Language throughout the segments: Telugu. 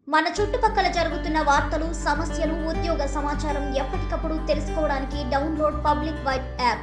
మన చుట్టుపక్కల జరుగుతున్న వార్తలు సమస్యలు ఉద్యోగ సమాచారం ఎప్పటికప్పుడు తెలుసుకోవడానికి డౌన్లోడ్ పబ్లిక్ వైబ్ యాప్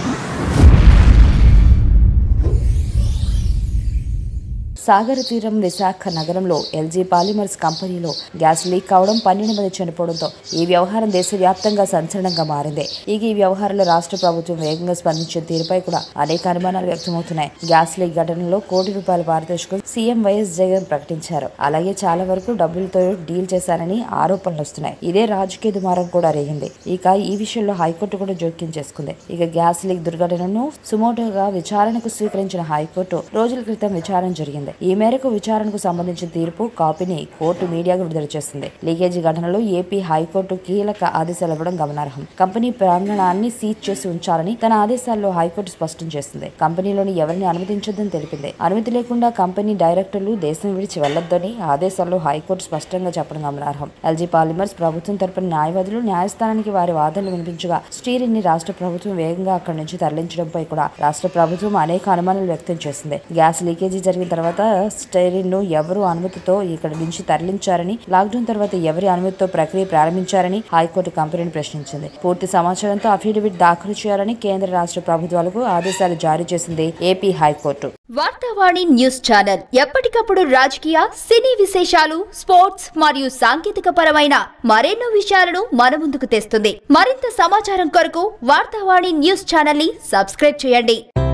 సాగర తీరం విశాఖ నగరంలో LG Polymers company gas leak కావడం పన్నెండు మంది చనిపోవడంతో ఈ వ్యవహారం దేశవ్యాప్తంగా సంచలనంగా మారింది ఇక ఈ వ్యవహారంలో రాష్ట్ర ప్రభుత్వం వేగంగా స్పందించిన తీరుపై కూడా అనేక అనుమానాలు వ్యక్తమవుతున్నాయి గ్యాస్ లీక్ ఘటనలో కోటి రూపాయల పారితోషికం సీఎం వైఎస్ జగన్ ప్రకటించారు అలాగే చాలా వరకు డబ్బులతో డీల్ చేశారని ఆరోపణలు వస్తున్నాయి ఇదే రాజకీయ దుమారం కూడా రేగింది ఇక ఈ విషయంలో హైకోర్టు కూడా జోక్యం చేసుకుంది ఇక గ్యాస్ లీక్ దుర్ఘటనను సుమోటోగా విచారణకు స్వీకరించిన హైకోర్టు రోజుల క్రితం విచారణ జరిగింది ఈ మేరకు విచారణకు సంబంధించిన తీర్పు కాపీని కోర్టు మీడియాకు విడుదల చేసింది లీకేజీ ఘటనలో ఏపీ హైకోర్టు కీలక ఆదేశాలు ఇవ్వడం గమనార్హం కంపెనీ ప్రాంగణాన్ని సీజ్ చేసి ఉంచాలని తన ఆదేశాల్లో హైకోర్టు స్పష్టం చేసింది కంపెనీలోని ఎవరిని అనుమతించొద్దని తెలిపింది అనుమతి లేకుండా కంపెనీ డైరెక్టర్లు దేశం విడిచి వెళ్లొద్దని ఆదేశాల్లో హైకోర్టు స్పష్టంగా చెప్పడం గమనార్హం ఎల్జీ పాలిమర్స్ ప్రభుత్వం తరపున న్యాయవాదులు న్యాయస్థానానికి వారి వాదనలు వినిపించగా స్టీరిన్ ని రాష్ట్ర ప్రభుత్వం వేగంగా అక్కడి నుంచి తరలించడంపై కూడా రాష్ట్ర ప్రభుత్వం అనేక అనుమానాలు వ్యక్తం చేసింది గ్యాస్ లీకేజీ జరిగిన తర్వాత స్టైరిన్ ను ఎవరు అనుమతితో ఇక్కడి నుంచి తరలించారని లాక్డౌన్ తర్వాత ఎవరి అనుమతితో ప్రక్రియ ప్రారంభించారని హైకోర్టు కంపెనీని ప్రశ్నించింది పూర్తి సమాచారంతో అఫిడవిట్ దాఖలు చేయాలని కేంద్ర రాష్ట్ర ప్రభుత్వాలకు ఆదేశాలు జారీ చేసింది AP high court Varthavani news channel ఎప్పటికప్పుడు రాజకీయ సినీ విశేషాలు స్పోర్ట్స్ మరియు సాంకేతిక పరమైన మరెన్నో విషయాలను మన ముందుకు తెస్తుంది మరింత సమాచారం కొరకు వార్తావాణి న్యూస్ ఛానల్ ని సబ్స్క్రైబ్ చేయండి